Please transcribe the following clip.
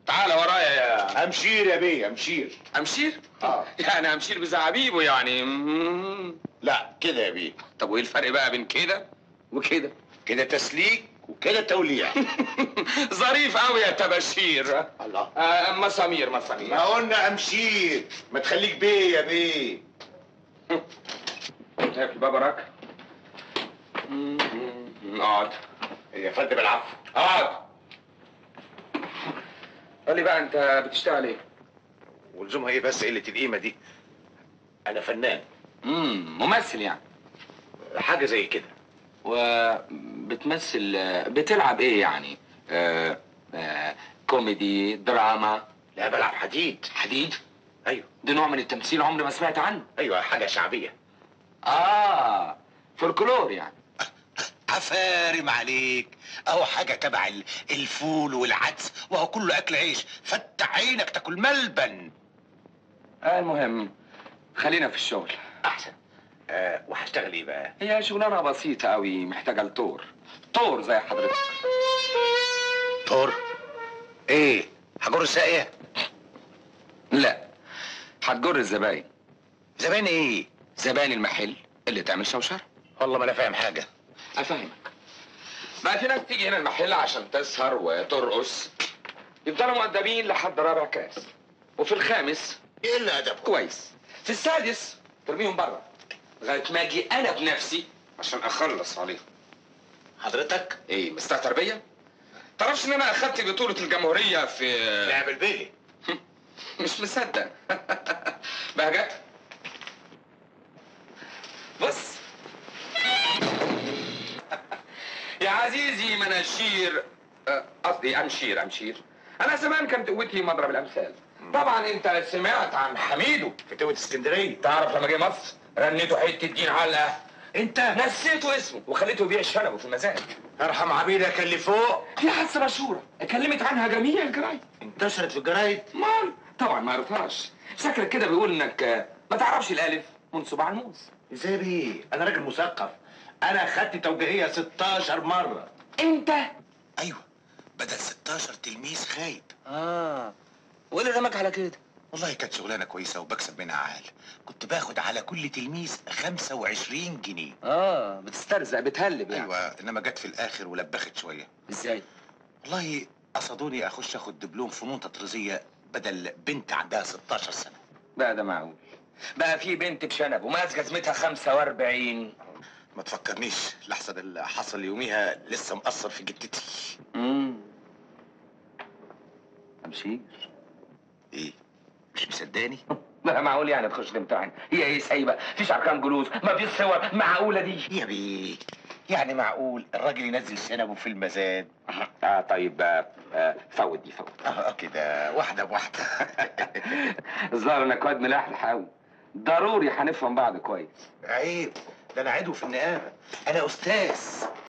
تعال ورايا يا امشير يا بيه امشير امشير اه يعني امشير بزعابيبه يعني مم. لا كده يا بيه طب وايه الفرق بقى بين كده وكده كده تسليك وكده توليع ظريف قوي يا تبشير الله آه مسامير مسامير ما قلنا امشير ما تخليك بيه يا بيه شايف الباب وراك مم. اقعد يا فندم العفو اقعد قول لي بقى انت بتشتغل ايه؟ ولزومها ايه بس قله القيمه دي انا فنان امم ممثل يعني حاجه زي كده وبتمثل بتلعب ايه يعني؟ آه آه كوميدي دراما لا بلعب حديد حديد ايوه ده نوع من التمثيل عمري ما سمعت عنه ايوه حاجه شعبيه اه فولكلور يعني عفارم عليك اهو حاجه تبع ال- الفول والعدس وهو كله اكل عيش فتح عينك تاكل ملبن آه المهم خلينا في الشغل احسن آه وهشتغل ايه بقى هي شغلانه بسيطه قوي محتاجه لطور طور زي حضرتك طور ايه هجر ساقيه لا هتجر الزباين زمان ايه زباين المحل اللي تعمل شوشره والله ما انا فاهم حاجه افهمك بقى في ناس تيجي هنا المحل عشان تسهر وترقص يفضلوا مؤدبين لحد رابع كاس وفي الخامس ايه اللي ادبكم كويس في السادس ترميهم بره لغايه ما اجي انا بنفسي عشان اخلص عليهم حضرتك ايه مستهتر بيا تعرفش ان انا اخدت بطوله الجمهوريه في لعب البيلي مش مصدق بهجت بص يا عزيزي مناشير آه، قصدي امشير امشير انا زمان كانت قوتي مضرب الامثال طبعا انت سمعت عن حميدو فتوة اسكندريه تعرف لما جه مصر رنيته حته دين علقه انت نسيته اسمه وخليته يبيع شنبه في المزاد ارحم عبيدك اللي فوق في حادثه مشهوره اتكلمت عنها جميع الجرايد انتشرت في الجرايد مال طبعا ما عرفهاش شكلك كده بيقول انك آه، ما تعرفش الالف منصوب على الموز ازاي بيه انا راجل مثقف انا خدت توجيهيه 16 مره انت ايوه بدل 16 تلميذ خايب اه وايه اللي رمك على كده والله كانت شغلانه كويسه وبكسب منها عال كنت باخد على كل تلميذ 25 جنيه اه بتسترزق بتهلب يعني ايوه انما جت في الاخر ولبخت شويه ازاي والله قصدوني اخش اخد دبلوم فنون تطريزيه بدل بنت عندها 16 سنه بقى ده معقول بقى في بنت بشنب وماسكه جزمتها 45 ما تفكرنيش لحسن اللي حصل يوميها لسه مأثر في جدتي امم امشي ايه مش مصدقني بقى معقول يعني تخش تمتحن هي ايه سايبه فيش ارقام جلوس ما فيش صور معقوله دي يا بيه يعني معقول الراجل ينزل شنبه في المزاد اه طيب آه، آه، فوت دي فوت اه كده واحده بواحده الظاهر انك واد ملحلح قوي ضروري هنفهم بعض كويس عيب ده انا عضو في النقابه انا استاذ